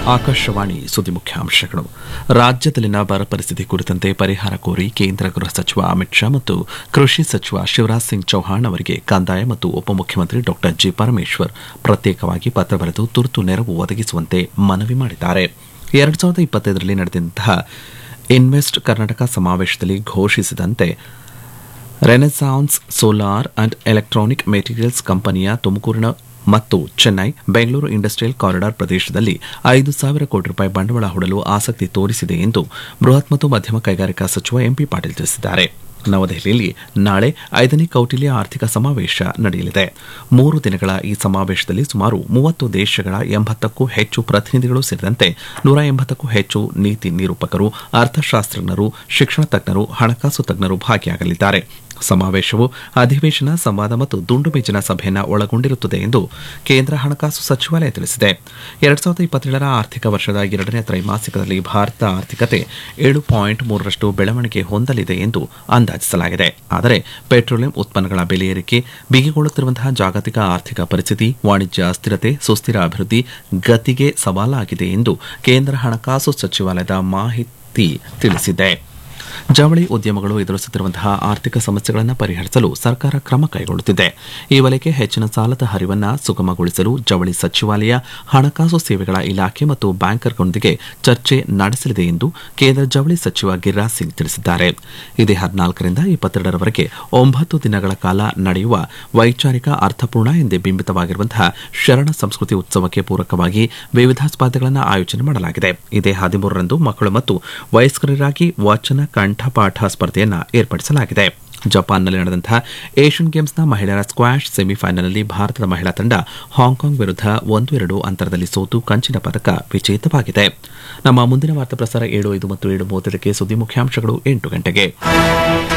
ಆಕಾಶವಾಣಿ ಸುದ್ದಿ ಮುಖ್ಯಾಂಶಗಳು ರಾಜ್ಯದಲ್ಲಿನ ಬರ ಪರಿಸ್ಥಿತಿ ಕುರಿತಂತೆ ಪರಿಹಾರ ಕೋರಿ ಕೇಂದ್ರ ಗೃಹ ಸಚಿವ ಅಮಿತ್ ಶಾ ಮತ್ತು ಕೃಷಿ ಸಚಿವ ಶಿವರಾಜ್ ಸಿಂಗ್ ಚೌಹಾಣ್ ಅವರಿಗೆ ಕಂದಾಯ ಮತ್ತು ಉಪಮುಖ್ಯಮಂತ್ರಿ ಡಾ ಜಿ ಪರಮೇಶ್ವರ್ ಪ್ರತ್ಯೇಕವಾಗಿ ಪತ್ರ ಬರೆದು ತುರ್ತು ನೆರವು ಒದಗಿಸುವಂತೆ ಮನವಿ ಮಾಡಿದ್ದಾರೆ ಎರಡು ಸಾವಿರದ ಇಪ್ಪತ್ತೈದರಲ್ಲಿ ನಡೆದಂತಹ ಇನ್ವೆಸ್ಟ್ ಕರ್ನಾಟಕ ಸಮಾವೇಶದಲ್ಲಿ ಘೋಷಿಸಿದಂತೆ Renaissance solar and electronic materials ಕಂಪನಿಯ ತುಮಕೂರಿನ ಮತ್ತು ಚೆನ್ನೈ ಬೆಂಗಳೂರು ಇಂಡಸ್ಟ್ರಿಯಲ್ ಕಾರಿಡಾರ್ ಪ್ರದೇಶದಲ್ಲಿ ಐದು ಸಾವಿರ ಕೋಟಿ ರೂಪಾಯಿ ಬಂಡವಾಳ ಹೂಡಲು ಆಸಕ್ತಿ ತೋರಿಸಿದೆ ಎಂದು ಬೃಹತ್ ಮತ್ತು ಮಧ್ಯಮ ಕೈಗಾರಿಕಾ ಸಚಿವ ಎಂಪಿ ಪಾಟೀಲ್ ತಿಳಿಸಿದ್ದಾರೆ ನವದೆಹಲಿಯಲ್ಲಿ ನಾಳೆ ಐದನೇ ಕೌಟಿಲ್ಯ ಆರ್ಥಿಕ ಸಮಾವೇಶ ನಡೆಯಲಿದೆ ಮೂರು ದಿನಗಳ ಈ ಸಮಾವೇಶದಲ್ಲಿ ಸುಮಾರು ಮೂವತ್ತು ದೇಶಗಳ ಎಂಬತ್ತಕ್ಕೂ ಹೆಚ್ಚು ಪ್ರತಿನಿಧಿಗಳು ಸೇರಿದಂತೆ ನೂರ ಎಂಬತ್ತಕ್ಕೂ ಹೆಚ್ಚು ನೀತಿ ನಿರೂಪಕರು ಅರ್ಥಶಾಸ್ತ್ರಜ್ಞರು ಶಿಕ್ಷಣ ತಜ್ಞರು ಹಣಕಾಸು ತಜ್ಞರು ಭಾಗಿಯಾಗಲಿದ್ದಾರೆ ಸಮಾವೇಶವು ಅಧಿವೇಶನ ಸಂವಾದ ಮತ್ತು ದುಂಡು ಮೇಜಿನ ಸಭೆಯನ್ನು ಒಳಗೊಂಡಿರುತ್ತದೆ ಎಂದು ಕೇಂದ್ರ ಹಣಕಾಸು ಸಚಿವಾಲಯ ತಿಳಿಸಿದೆ ಎರಡ್ ಸಾವಿರದ ಇಪ್ಪತ್ತೇಳರ ಆರ್ಥಿಕ ವರ್ಷದ ಎರಡನೇ ತ್ರೈಮಾಸಿಕದಲ್ಲಿ ಭಾರತ ಆರ್ಥಿಕತೆ ಏಳು ಪಾಯಿಂಟ್ ಮೂರರಷ್ಟು ಬೆಳವಣಿಗೆ ಹೊಂದಲಿದೆ ಎಂದು ಅಂದಾಜಿಸಲಾಗಿದೆ ಆದರೆ ಪೆಟ್ರೋಲಿಯಂ ಉತ್ಪನ್ನಗಳ ಬೆಲೆ ಏರಿಕೆ ಬಿಗಿಗೊಳ್ಳುತ್ತಿರುವಂತಹ ಜಾಗತಿಕ ಆರ್ಥಿಕ ಪರಿಸ್ಥಿತಿ ವಾಣಿಜ್ಯ ಅಸ್ಥಿರತೆ ಸುಸ್ಥಿರ ಅಭಿವೃದ್ಧಿ ಗತಿಗೆ ಸವಾಲಾಗಿದೆ ಎಂದು ಕೇಂದ್ರ ಹಣಕಾಸು ಸಚಿವಾಲಯದ ಮಾಹಿತಿ ತಿಳಿಸಿದೆ ಜವಳಿ ಉದ್ಯಮಗಳು ಎದುರಿಸುತ್ತಿರುವಂತಹ ಆರ್ಥಿಕ ಸಮಸ್ಯೆಗಳನ್ನು ಪರಿಹರಿಸಲು ಸರ್ಕಾರ ಕ್ರಮ ಕೈಗೊಳ್ಳುತ್ತಿದೆ ಈ ವಲಯಕ್ಕೆ ಹೆಚ್ಚಿನ ಸಾಲದ ಹರಿವನ್ನು ಸುಗಮಗೊಳಿಸಲು ಜವಳಿ ಸಚಿವಾಲಯ ಹಣಕಾಸು ಸೇವೆಗಳ ಇಲಾಖೆ ಮತ್ತು ಬ್ಯಾಂಕರ್ಗಳೊಂದಿಗೆ ಚರ್ಚೆ ನಡೆಸಲಿದೆ ಎಂದು ಕೇಂದ್ರ ಜವಳಿ ಸಚಿವ ಗಿರಿರಾಜ್ ಸಿಂಗ್ ತಿಳಿಸಿದ್ದಾರೆ ಇದೇ ಹದಿನಾಲ್ಕರಿಂದ ಇಪ್ಪತ್ತೆರಡರವರೆಗೆ ಒಂಬತ್ತು ದಿನಗಳ ಕಾಲ ನಡೆಯುವ ವೈಚಾರಿಕ ಅರ್ಥಪೂರ್ಣ ಎಂದೇ ಬಿಂಬಿತವಾಗಿರುವಂತಹ ಶರಣ ಸಂಸ್ಕೃತಿ ಉತ್ಸವಕ್ಕೆ ಪೂರಕವಾಗಿ ವಿವಿಧ ಸ್ಪರ್ಧೆಗಳನ್ನು ಆಯೋಜನೆ ಮಾಡಲಾಗಿದೆ ಇದೇ ಹದಿಮೂರರಂದು ಮಕ್ಕಳು ಮತ್ತು ವಯಸ್ಕರಿಗಾಗಿ ವಚನ ಕಂಠಪಾಠ ಸ್ಪರ್ಧೆಯನ್ನು ಏರ್ಪಡಿಸಲಾಗಿದೆ ಜಪಾನ್ನಲ್ಲಿ ನಡೆದಂತಹ ಏಷ್ಯನ್ ಗೇಮ್ಸ್ನ ಮಹಿಳೆಯರ ಸ್ಕ್ವಾಷ್ ಸೆಮಿಫೈನಲ್ನಲ್ಲಿ ಭಾರತದ ಮಹಿಳಾ ತಂಡ ಹಾಂಗ್ಕಾಂಗ್ ವಿರುದ್ಧ ಒಂದು ಎರಡು ಅಂತರದಲ್ಲಿ ಸೋತು ಕಂಚಿನ ಪದಕ ವಿಜೇತವಾಗಿದೆ ನಮ್ಮ ಮುಂದಿನ ವಾರ್ತಾ ಪ್ರಸಾರ ಏಳು ಐದು ಮತ್ತು ಏಳು ಮೂವತ್ತಕ್ಕೆ ಸುದ್ದಿ ಮುಖ್ಯಾಂಶಗಳು ಎಂಟು ಗಂಟೆಗೆ